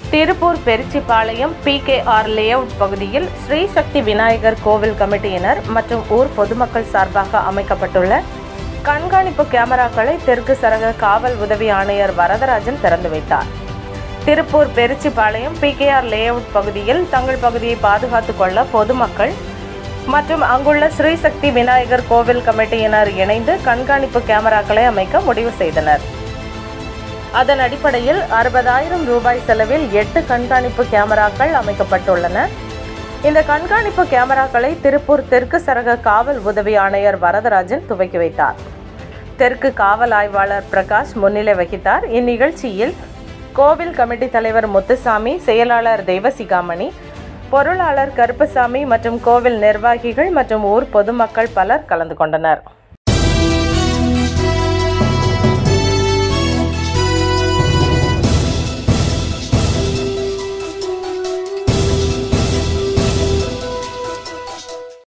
Tiruppur பெருச்சிபாளையம் PKR layout பகுதியில் ஸ்ரீ சக்தி விநாயகர் கோவில் கமிட்டியினர் மற்றும் ஊர் பொதுமக்கள் சார்பாக அமைக்கப்பட்டுள்ள கண்காணிப்பு கேமராக்களை தெற்கு சரக காவல் உதவி ஆணையர் வரதராஜன் திறந்து வைத்தார் திருப்பூர் பெருச்சிபாளையம் பிகேஆர் லேஅவுட் பகுதியில் தங்கள் பகுதியை பாதுகாத்துக் கொள்ள பொதுமக்கள் மற்றும் அங்குள்ள ஸ்ரீசக்தி விநாயகர் கோவில் கமிட்டியினர் இணைந்து கண்காணிப்பு கேமராக்களை அமைக்க முடிவு செய்தனர் அதன் அடிப்படையில் அறுபதாயிரம் ரூபாய் செலவில் எட்டு கண்காணிப்பு கேமராக்கள் அமைக்கப்பட்டுள்ளன இந்த கண்காணிப்பு கேமராக்களை திருப்பூர் தெற்கு சரக காவல் உதவி ஆணையர் வரதராஜன் துவக்கி வைத்தார் தெற்கு காவல் ஆய்வாளர் பிரகாஷ் முன்னிலை வகித்தார் இந்நிகழ்ச்சியில் கோவில் கமிட்டி தலைவர் முத்துசாமி செயலாளர் தெய்வசிகாமணி பொருளாளர் கருப்பசாமி மற்றும் கோவில் நிர்வாகிகள் மற்றும் ஊர் பொதுமக்கள் பலர் கலந்து கொண்டனர்